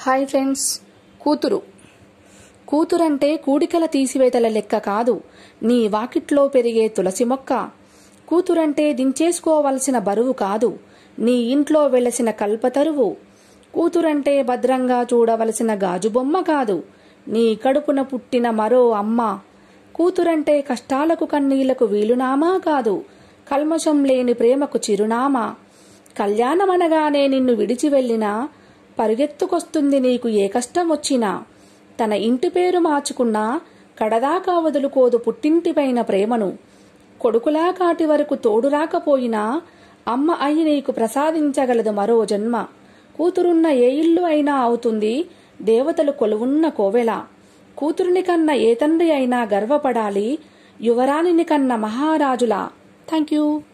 hi friends కూతురు కూతురంటే కూడికల తీసివేతల లెక్క కాదు నీ వాకిట్లో పెరిగే తులసి మొక్క కూతురంటే దించేసుకోవలసిన బరువు కాదు నీ ఇంట్లో వెలసిన కల్పతరువు కూతురంటే భద్రంగా చూడవలసిన గాజు బొమ్మ కాదు నీ కడుపున పుట్టిన మరో అమ్మ కూతురంటే కష్టాలకు కన్నీళ్లకు వీలునామా కాదు కల్మషం లేని ప్రేమకు చిరునామా కళ్యాణమనగానే నిన్ను విడిచి వెళ్ళినా పరుగెత్తుకొస్తుంది నీకు ఏ కష్టం వచ్చినా తన ఇంటి పేరు మార్చుకున్నా కడదాకా వదులుకోదు పుట్టింటిపైన ప్రేమను కొడుకులా కాటి వరకు తోడు రాకపోయినా అమ్మ అయి నీకు ప్రసాదించగలదు మరో జన్మ కూతురున్న ఏ ఇల్లు అయినా అవుతుంది దేవతలు కొలువున్న కోవెల కూతురుని కన్న ఏ తండ్రి అయినా గర్వపడాలి యువరాణిని కన్న మహారాజులా థ్యాంక్ యూ